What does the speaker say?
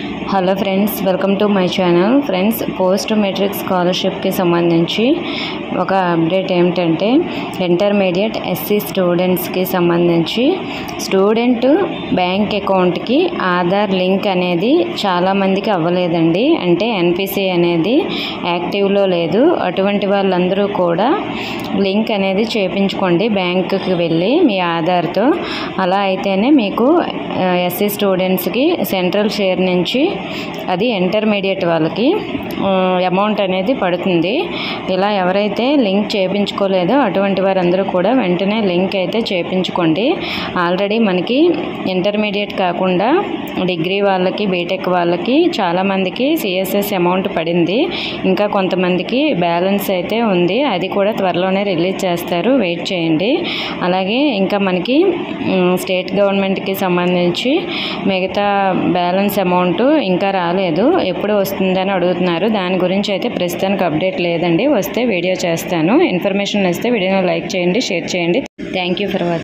hello friends welcome to my channel friends post matric స్కాలర్షిప్కి సంబంధించి ఒక అప్డేట్ ఏమిటంటే ఇంటర్మీడియట్ ఎస్సీ స్టూడెంట్స్కి సంబంధించి స్టూడెంట్ బ్యాంక్ అకౌంట్కి ఆధార్ లింక్ అనేది చాలామందికి అవ్వలేదండి అంటే ఎన్పిసి అనేది యాక్టివ్లో లేదు అటువంటి వాళ్ళందరూ కూడా లింక్ అనేది చేపించుకోండి బ్యాంకుకి వెళ్ళి మీ ఆధార్తో అలా అయితేనే మీకు ఎస్సీ స్టూడెంట్స్కి సెంట్రల్ షేర్ నుంచి అది ఇంటర్మీడియట్ వాళ్ళకి అమౌంట్ అనేది పడుతుంది ఇలా ఎవరైతే లింక్ చేయించుకోలేదో అటువంటి వారందరూ కూడా వెంటనే లింక్ అయితే చేయించుకోండి ఆల్రెడీ మనకి ఇంటర్మీడియట్ కాకుండా డిగ్రీ వాళ్ళకి బీటెక్ వాళ్ళకి చాలామందికి సిఎస్ఎస్ అమౌంట్ పడింది ఇంకా కొంతమందికి బ్యాలెన్స్ అయితే ఉంది అది కూడా త్వరలోనే రిలీజ్ చేస్తారు వెయిట్ చేయండి అలాగే ఇంకా మనకి స్టేట్ గవర్నమెంట్కి సంబంధించి మిగతా బ్యాలెన్స్ అమౌంట్ ఇంకా రాలేదు ఎప్పుడు వస్తుందని అడుగుతున్నారు దాని గురించి అయితే ప్రస్తుతానికి అప్డేట్ లేదండి వస్తే వీడియో చేస్తాను ఇన్ఫర్మేషన్ ఇస్తే వీడియోని లైక్ చేయండి షేర్ చేయండి థ్యాంక్ యూ ఫర్ వాచింగ్